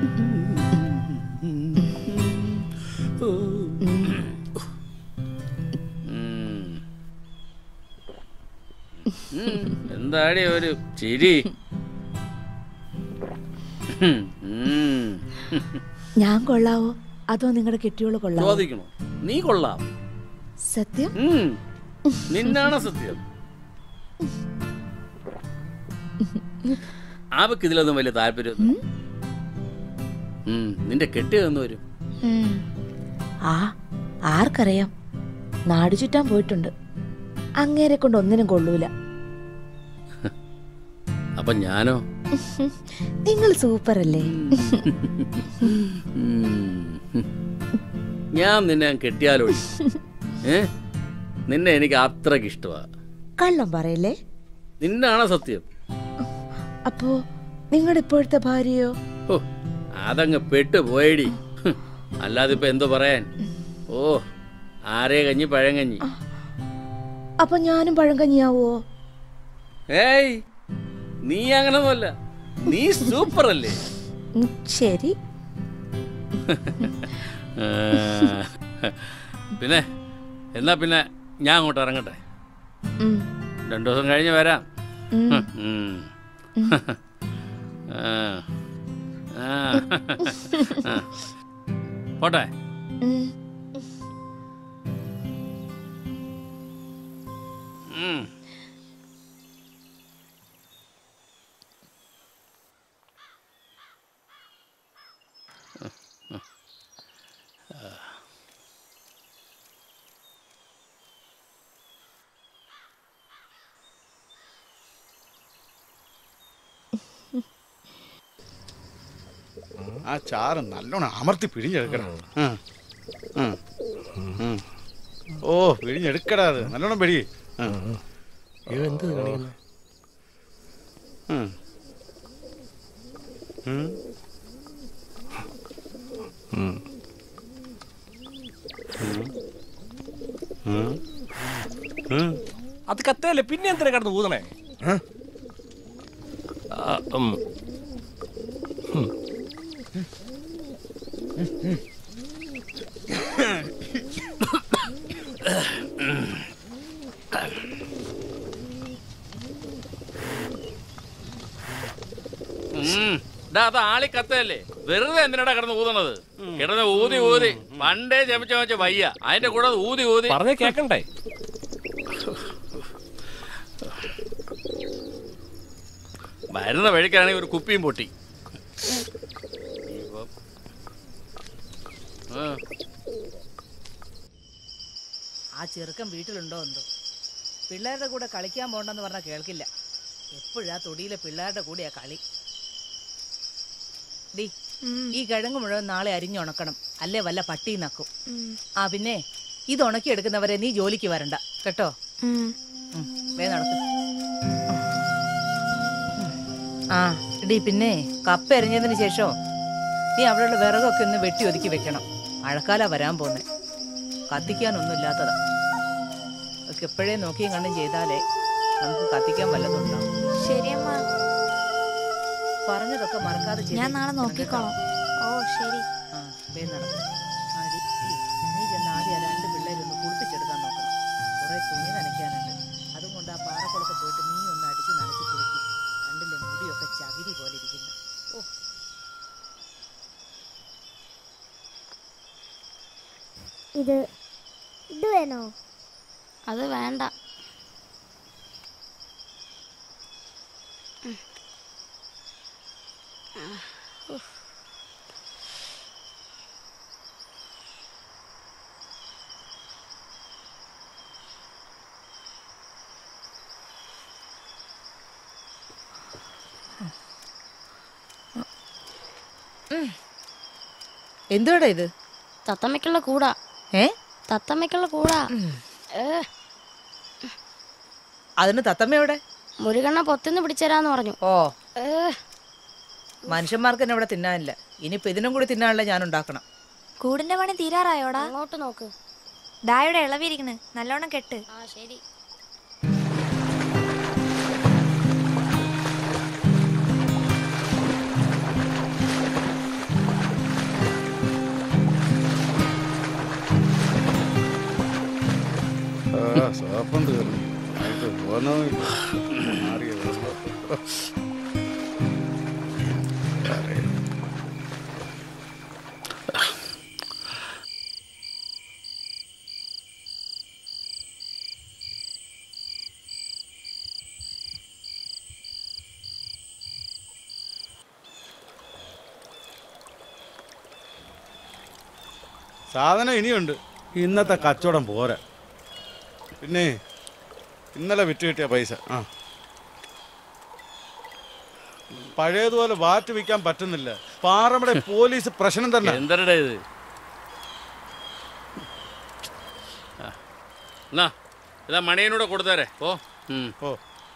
ഉം. ഉം, എന്താടി ഒരു ചിരി ഉം, ഉം. ഞാൻ കൊള്ളാവോ അതോ നിങ്ങളുടെ കെട്ടിയോള് കൊള്ളാവോ ചോദിക്കണോ നീ കൊള്ളാം സത്യം ഉം. നിന്നാണ് സത്യം അവക്ക് ഇതിലൊന്നും വലിയ താല്പര്യം നിന്റെ കെട്ടിയതെന്ന് വരും ഉം. ആ ആർക്കറിയാം നാട് ചുറ്റാൻ പോയിട്ടുണ്ട് അങ്ങേരെ കൊണ്ട് ഒന്നിനും കൊള്ളൂല അപ്പൊ ഞാനോ നിങ്ങൾ സൂപ്പർ അല്ലേ ഉം. ഞാൻ നിന്നെ കെട്ടിയാലോ ഏ നിന്നെ എനിക്ക് അത്രക്ക് ഇഷ്ടമാ കള്ളം പറയല്ലേ നിന്നാണ് സത്യം അപ്പോ നിങ്ങളുടെ ഇപ്പോഴത്തെ ഭാര്യയോ ഓ അതങ്ങ് പെട്ടു പോയടി ഹ്, അല്ലാതെ ഇപ്പൊ എന്തോ പറയാൻ ഓ ആരേ കഞ്ഞി പഴങ്കഞ്ഞി അപ്പൊ ഞാനും പഴങ്കഞ്ഞിയാവോ ഏയ് നീ അങ്ങനൊന്നുമല്ല നീ സൂപ്പർ അല്ലേ ഉം, ശരി ആ, പിന്നെ എന്നാ പിന്നെ ഞാൻ അങ്ങോട്ട് ഇറങ്ങട്ടെ ഉം. രണ്ടു ദിവസം കഴിഞ്ഞ് വരാം ഉം. ഉം. ആ. ആ. ആ. പോട്ടെ ഉം. ഉം. ആ ചാറ് നല്ലോണം അമർത്തി പിഴിഞ്ഞെടുക്കണം ഉം. ഉം. ഉം. ഓ പിഴിഞ്ഞെടുക്കടാ അത് നല്ലോണം പിഴി ഇവന്ത് കാണിക്കുന്നത് ഉം. ഉം. ഉം. ഉം. ഉം. അത് കത്തയല്ലേ പിന്നെ എന്തിനാ കിടന്ന് ഊതണേ ആ, ഉം. ഉം. ഉം. ഡാ, അത് ആളി കത്തല്ലേ വെറുതെ എന്തിനാടാ കിടന്ന് ഊതണത് കിടന്ന് ഊതി ഊതി പണ്ടേ ചമച്ച ചമച്ച വയ്യ അതിന്റെ കൂടെ അത് ഊതി ഊതി പറഞ്ഞ കേക്കണ്ടേ വരുന്ന വഴിക്കാണെങ്കിൽ ഒരു കുപ്പിയും പൊട്ടി ഇനിയിപ്പം- ആ. ആ ചെറുക്കൻ വീട്ടിലുണ്ടോ എന്തോ പിള്ളേരുടെ കൂടെ കളിക്കാൻ പോണ്ടെന്ന് പറഞ്ഞാൽ കേൾക്കില്ല എപ്പോഴാ തൊടിയിലെ പിള്ളേരുടെ കൂടെയാ കളി ഡി ഈ കിഴങ്ങ് മുഴുവൻ നാളെ അരിഞ്ഞുണക്കണം അല്ലേ വല്ല പട്ടി നക്കും ആ പിന്നെ ഇത് ഉണക്കിയെടുക്കുന്നവരെ നീ ജോലിക്ക് വരണ്ട കേട്ടോ ഉം, വേ നടക്ക് ആ ഡി പിന്നെ കപ്പ എറിഞ്ഞതിന് ശേഷം നീ അവിടെയുള്ള വിറകൊക്കെ ഒന്ന് വെട്ടി ഒതുക്കി വെക്കണം മഴക്കാല വരാൻ പോന്നെ കത്തിക്കാനൊന്നും ഇല്ലാത്തതാ ഒക്കെ എപ്പോഴേ നോക്കിയും കണ്ടും ചെയ്താലേ നമുക്ക് കത്തിക്കാൻ വല്ലതും ഉണ്ടാവും ശരിയമ്മ പറഞ്ഞതൊക്കെ മറക്കാതെ ചെയ്തേ. ഞാൻ നാളെ നോക്കിക്കോളാം ഓ ശരി ആ വേ നടക്ക് ആ, ഡി, ഡി, നീ ചെന്ന് ആദ്യം ആ രണ്ട് പിള്ളേരൊന്ന് കുളിപ്പിച്ചെടുക്കാൻ നോക്കണം കുറെ തുണി നനയ്ക്കാനുണ്ട് അതുകൊണ്ട് ആ പാറക്കുളത്ത് പോയിട്ട് നീ ഒന്ന് അടിച്ച് നനച്ച് കുളിക്കും കണ്ടില്ലേ മുടിയൊക്കെ ചകിരി പോലെ ഇരിക്കുന്നു ഓ ഇത് ഇത് വേണോ അത് വേണ്ട എന്തുവാടാ ഇത് തത്തമ്മയ്ക്കുള്ള കൂടാ ഏ തത്തമ്മയ്ക്കുള്ള കൂടാ ഏ, അതിന് തത്തമ്മയോടെ മുരുകണ്ണ പൊത്തിന്ന് പിടിച്ചേരാന്ന് പറഞ്ഞു ഓ ഏ, മനുഷ്യന്മാർക്ക് തന്നെ ഇവിടെ തിന്നാനില്ല ഇനിയിപ്പോ ഇതിനും കൂടി തിന്നാനുള്ള ഞാൻ ഉണ്ടാക്കണം കൂടിന്റെ പണി തീരാറായോടാ അങ്ങോട്ട് നോക്ക് ഡായുടെ ഇളവിരിക്കണ് നല്ലോണം കെട്ട് ആ ശരി കുഴപ്പം തീർന്നു ആയിട്ട് പോന്നതുമില്ല. മാറിയ വെള്ളം. അറിയാം. സാധനം ഇനിയുണ്ട് ഇന്നത്തെ കച്ചവടം പോരാ പിന്നെ ഇന്നലെ വിറ്റ് കിട്ടിയ പൈസ ആ പഴയതുപോലെ വാറ്റ് വിൽക്കാൻ പറ്റുന്നില്ല പാറമട പോലീസ് പ്രശ്നം തന്നെ എന്തരടാ ഇത് ആ. എന്നാ ഇതാ മണിയനൂടെ കൊടുത്തേരെ ഓ ഉം. ഓ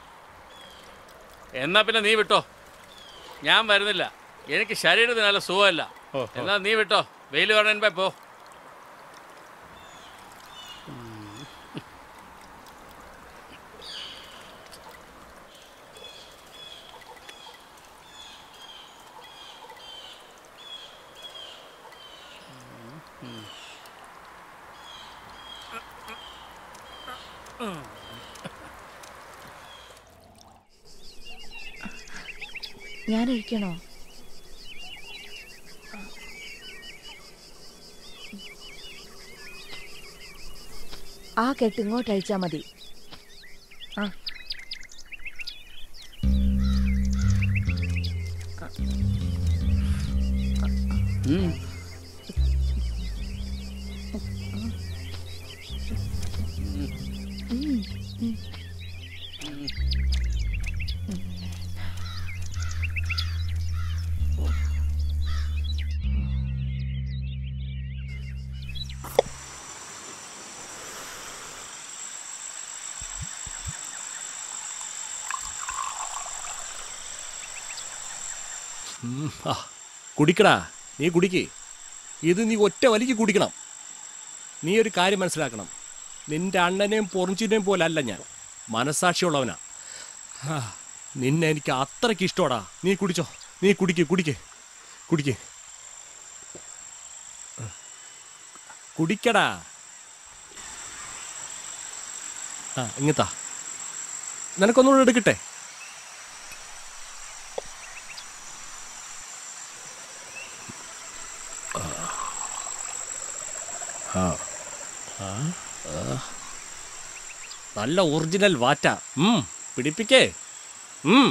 എന്നാ പിന്നെ നീ വിട്ടോ ഞാൻ വരുന്നില്ല എനിക്ക് ശരീരത്തിന് നല്ല സുഖമല്ല ഓ, ഓ. എന്നാ നീ വിട്ടോ വെയിൽ പറഞ്ഞ പോ ഞാൻ ഒഴിക്കണോ ആ കെട്ട് ഇങ്ങോട്ട് അഴിച്ചാ മതി ആ ആ കുടിക്കടാ നീ കുടിക്ക് ഇത് നീ ഒറ്റ വലിക്ക് കുടിക്കണം നീ ഒരു കാര്യം മനസ്സിലാക്കണം നിന്റെ അണ്ണനെയും പൊറിഞ്ചിനെയും പോലെ അല്ല ഞാൻ മനസാക്ഷിയുള്ളവനാ ആ, നിന്നെ എനിക്ക് അത്രയ്ക്ക് ഇഷ്ടമാടാ നീ കുടിച്ചോ നീ കുടിക്ക് കുടിക്ക് കുടിക്ക് കുടിക്കടാ ആ ഇങ്ങത്താ നിനക്കൊന്നുകൂടെ എടുക്കട്ടെ നല്ല ഒറിജിനൽ വാറ്റ ഉം പിടിപ്പിക്കേ ഉം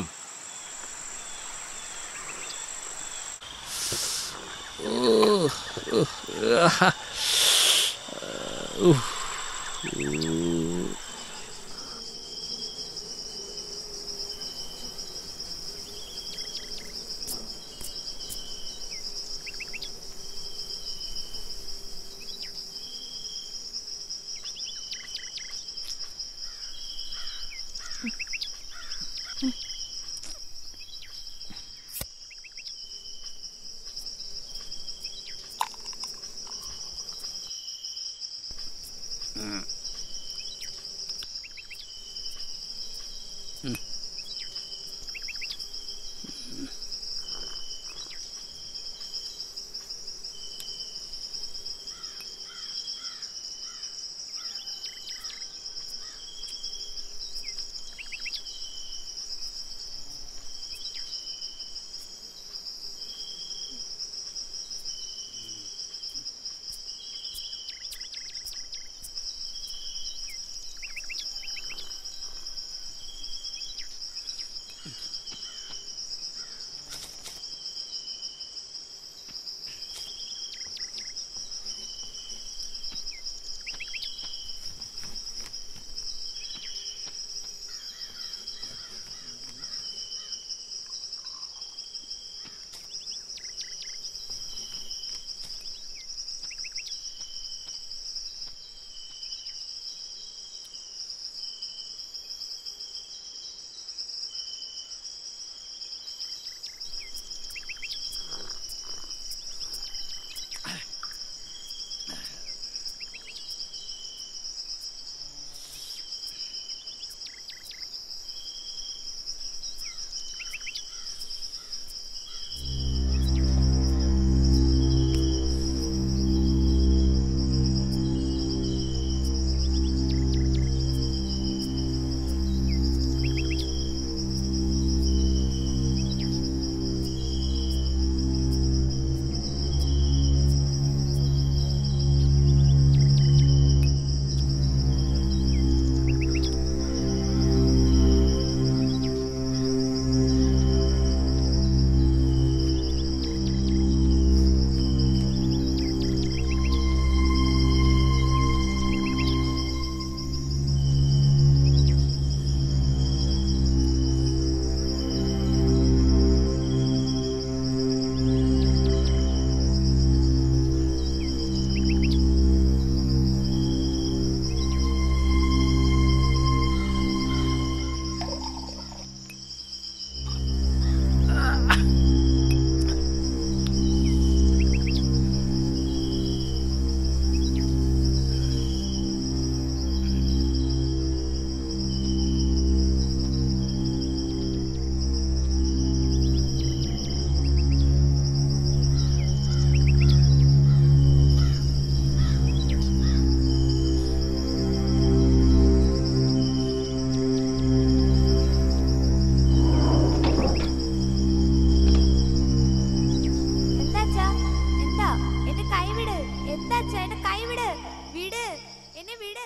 എന്നെ വിട്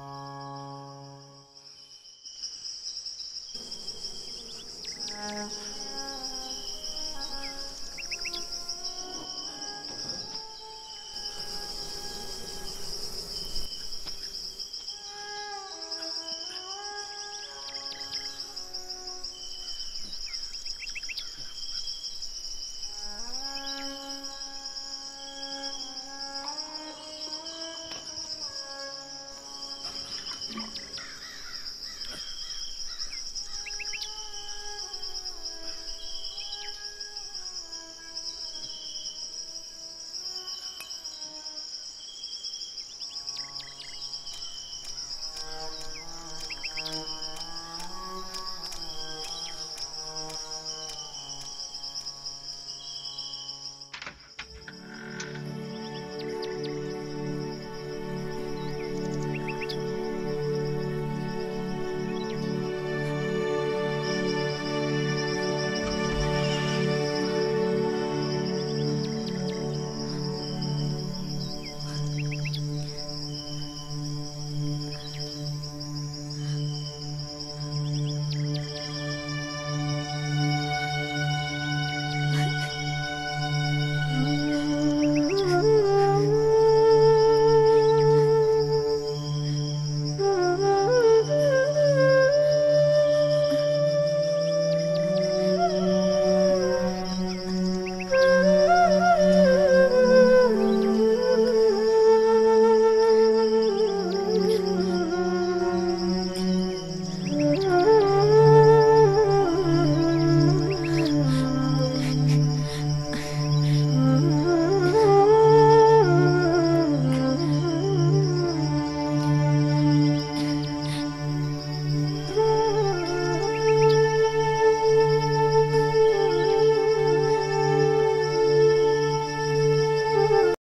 ആ